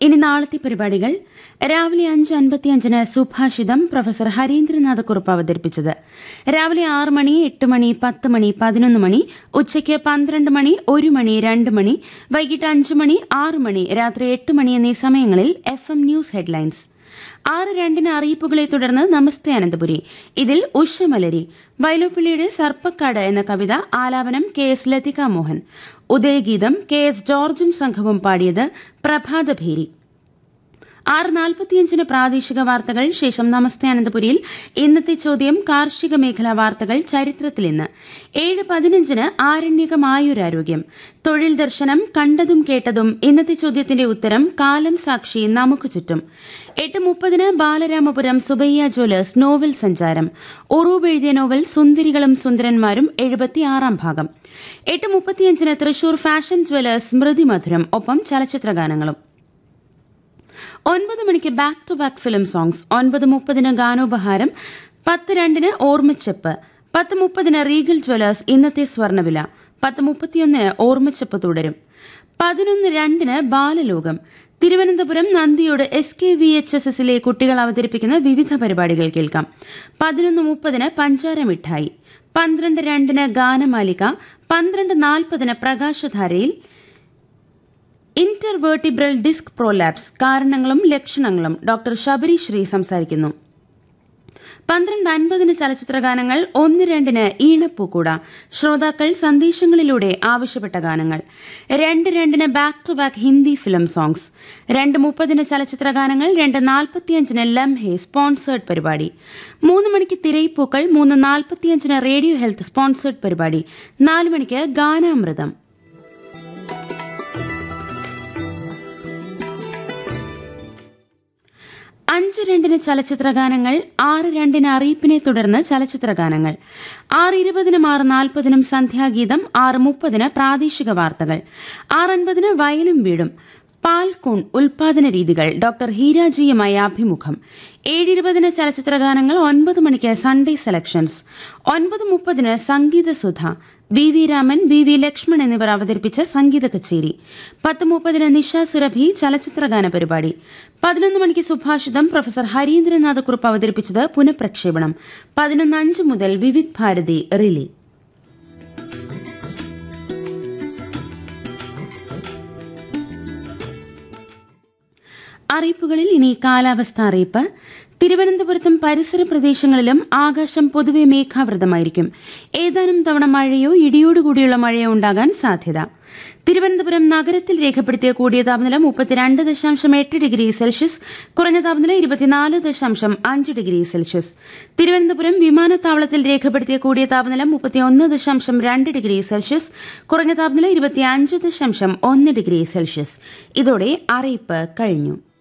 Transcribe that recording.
ഇനി നാളത്തെ പരിപാടികൾ രാവിലെ അഞ്ച് അൻപത്തിയഞ്ചിന് സുഭാഷിതം പ്രൊഫസർ ഹരീന്ദ്രനാഥക്കുറുപ്പ് അവതരിപ്പിച്ചത് രാവിലെ ആറ് മണി എട്ട് മണി പത്ത് മണി പതിനൊന്ന് മണി ഉച്ചയ്ക്ക് പന്ത്രണ്ട് മണി ഒരു മണി രണ്ട് മണി വൈകിട്ട് അഞ്ച് മണി ആറ് മണി രാത്രി എട്ട് മണി എന്നീ സമയങ്ങളിൽ എഫ് എം ന്യൂസ് ഹെഡ്ലൈൻസ് ആറ് രണ്ടിന് അറിയിപ്പുകളെ തുടർന്ന് നമസ്തേ അനന്തപുരി ഇതിൽ ഉഷമലരി വയലോപ്പിള്ളിയുടെ സർപ്പക്കാട് എന്ന കവിത ആലാപനം കെ എസ് ലതിക മോഹൻ ഉദയഗീതം കെ എസ് ജോർജും സംഘവും പാടിയത് പ്രഭാതഭേരി ആറ് നാൽപ്പത്തിയഞ്ചിന് പ്രാദേശിക വാർത്തകൾ ശേഷം നമസ്തേ അനന്തപുരിയിൽ ഇന്നത്തെ ചോദ്യം കാർഷിക മേഖലാ വാർത്തകൾ ചരിത്രത്തിൽ ഇന്ന് ഏഴ് പതിനഞ്ചിന് ആരണ്യകമായൊരാരോഗ്യം തൊഴിൽ ദർശനം കണ്ടതും കേട്ടതും ഇന്നത്തെ ചോദ്യത്തിന്റെ ഉത്തരം കാലം സാക്ഷി നമുക്ക് ചുറ്റും എട്ട് മുപ്പതിന് ബാലരാമപുരം സുബയ്യ ജ്വല്ലേഴ്സ് നോവൽ സഞ്ചാരം ഉറൂബ് എഴുതിയ നോവൽ സുന്ദരികളും സുന്ദരന്മാരും എഴുപത്തിയാറാം ഭാഗം എട്ട് മുപ്പത്തിയഞ്ചിന് തൃശൂർ ഫാഷൻ ജ്വല്ലേഴ്സ് സ്മൃതി മധുരം ഒപ്പം ചലച്ചിത്രഗാനങ്ങളും ഒൻപത് മണിക്ക് back to back film songs ഒൻപത് മുപ്പതിന് ഗാനോപഹാരം പത്ത് രണ്ടിന് ഓർമ്മച്ചെപ്പ് പത്ത് മുപ്പതിന് റീഗൽ ജ്വല്ലേഴ്സ് ഇന്നത്തെ സ്വർണ്ണവില പത്ത് മുപ്പത്തിയൊന്നിന് ഓർമ്മച്ചെപ്പ് തുടരും പതിനൊന്ന് രണ്ടിന് ബാലലോകം Thiruvananthapuram Nandiyode S K V H S എസിലെ കുട്ടികൾ അവതരിപ്പിക്കുന്ന വിവിധ പരിപാടികൾ കേൾക്കാം പതിനൊന്ന് മുപ്പതിന് പഞ്ചാര മിഠായി പന്ത്രണ്ട് രണ്ടിന് ഗാനമാലിക പന്ത്രണ്ട് നാൽപ്പതിന് പ്രകാശധാരയിൽ ഇന്റർവേർട്ടിബ്രൽ ഡിസ്ക് പ്രോലാപ്സ് കാരണങ്ങളും ലക്ഷണങ്ങളും ഡോക്ടർ ശബരി ശ്രീ സംസാരിക്കുന്നു പന്ത്രണ്ട് അൻപതിന് ചലച്ചിത്രഗാനങ്ങൾ ഒന്ന് രണ്ടിന് ഈണപ്പൂക്കൂട ശ്രോതാക്കൾ സന്ദേശങ്ങളിലൂടെ ആവശ്യപ്പെട്ട ഗാനങ്ങൾ രണ്ട് രണ്ടിന് back to back Hindi film songs രണ്ട് മുപ്പതിന് ചലച്ചിത്രഗാനങ്ങൾ രണ്ട് നാൽപ്പത്തിയഞ്ചിന് ലംഹെ സ്പോൺസേഡ് പരിപാടി മൂന്ന് മണിക്ക് തിരയിപ്പൂക്കൾ മൂന്ന് നാൽപ്പത്തിയഞ്ചിന് റേഡിയോ ഹെൽത്ത് സ്പോൺസേഡ് പരിപാടി നാല് മണിക്ക് ഗാനാമൃതം അഞ്ച് രണ്ടിന് ചലച്ചിത്രഗാനങ്ങൾ ആറ് രണ്ടിന് അറിയിപ്പിനെ തുടർന്ന് ചലച്ചിത്രഗാനങ്ങൾ ആറ് ഇരുപതിനും ആറ് നാൽപ്പതിനും സന്ധ്യാഗീതം ആറ് മുപ്പതിന് പ്രാദേശിക വാർത്തകൾ ആറ് അൻപതിന് വയലും വീടും പാൽക്കൂൺ ഉൽപാദന രീതികൾ ഡോക്ടർ ഹീരാജിയുമായി അഭിമുഖം ഏഴിരുപതിന് ചലച്ചിത്രഗാനങ്ങൾ ഒൻപത് മണിക്ക് സൺഡേ സെലക്ഷൻസ് ഒൻപത് മുപ്പതിന് സംഗീതസുധ V V Raman V V Lakshman എന്നിവർ അവതരിപ്പിച്ച സംഗീത കച്ചേരി പത്ത് മുപ്പതിന് നിഷ സുരഭി ചലച്ചിത്രഗാന പരിപാടി പതിനൊന്ന് മണിക്ക് സുഭാഷിതം പ്രൊഫസർ ഹരീന്ദ്രനാഥക്കുറുപ്പ് അവതരിപ്പിച്ചത് പുനഃപ്രക്ഷേപണം പതിനൊന്ന് അഞ്ച് മുതൽ വിവിധ് ഭാരതി റിലേ അറിയിപ്പുകളിൽ ഇനി കാലാവസ്ഥ അറിയിപ്പ് തിരുവനന്തപുരത്തും പരിസര പ്രദേശങ്ങളിലും ആകാശം പൊതുവെ മേഘാവൃതമായിരിക്കും ഏതാനും തവണ മഴയോ ഇടിയോടുകൂടിയുള്ള മഴയോ ഉണ്ടാകാൻ സാധ്യത തിരുവനന്തപുരം നഗരത്തിൽ രേഖപ്പെടുത്തിയ കൂടിയ താപനില മുപ്പത്തിരണ്ട് ദശാംശം എട്ട് ഡിഗ്രി സെൽഷ്യസ് കുറഞ്ഞ താപനില ഇരുപത്തിനാല് ദശാംശം അഞ്ച് ഡിഗ്രി സെൽഷ്യസ് തിരുവനന്തപുരം വിമാനത്താവളത്തിൽ രേഖപ്പെടുത്തിയ കൂടിയ താപനില മുപ്പത്തിയൊന്ന് ദശാംശം രണ്ട് ഡിഗ്രി സെൽഷ്യസ് കുറഞ്ഞ താപനില ഇരുപത്തിയഞ്ച് ദശാംശം ഒന്ന് ഡിഗ്രി സെൽഷ്യസ് ഇതോടെ അറിയിപ്പ് കഴിഞ്ഞു